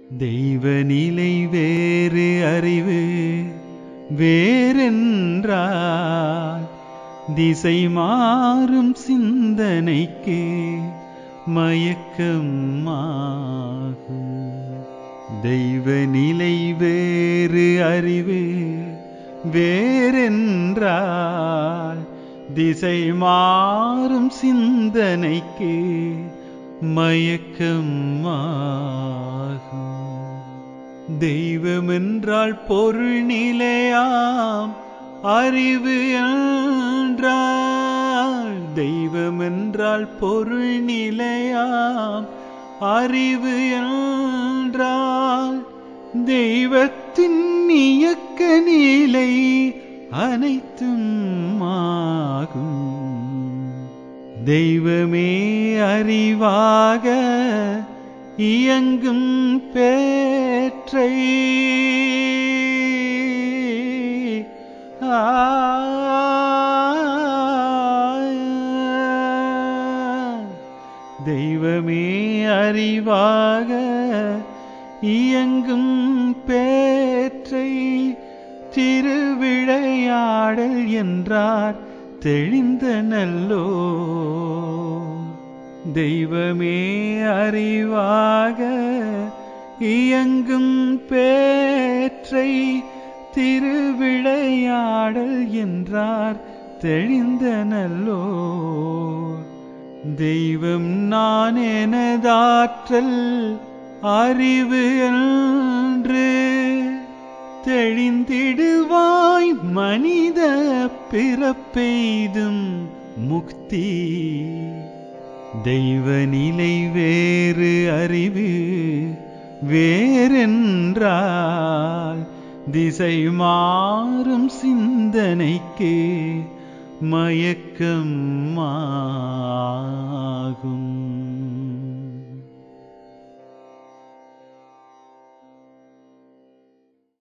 தெய்வ நிலை வேறு அறிவு வேறென்றால் திசை மாறும் சிந்தனைக்கு மயக்கமாகும் தெய்வ நிலை வேறு அறிவு வேறென்றால் திசை மாறும் சிந்தனைக்கு மயக்கமாகும் தெய்வமென்றால் பொருள் நிலையாம் அறிவு என்றால் தெய்வமென்றால் பொருள் நிலையாம் அறிவு என்றால் தெய்வத்தின் இயக்க நிலை அனைத்தும் ஆகும் தெய்வமே அறிவாக இயங்கும் பேற்றை தெய்வமே அறிவாக இயங்கும் பேற்றை திருவிளையாடல் என்றார் தெளிந்த நல்லோ தெய்வமே அறிவாக இயங்கும் பேற்றை திருவிளையாடல் என்றார் தெளிந்த நல்லோ தெய்வம் நான் எனதாற்றல் அறிவு என்று தெளிந்திடுவாய் மனித பிறப்பெய்தும் முக்தி தெய்வ நிலை வேறு அறிவு வேறென்றால் திசை மாறும் சிந்தனைக்கு மயக்கம் ஆகும்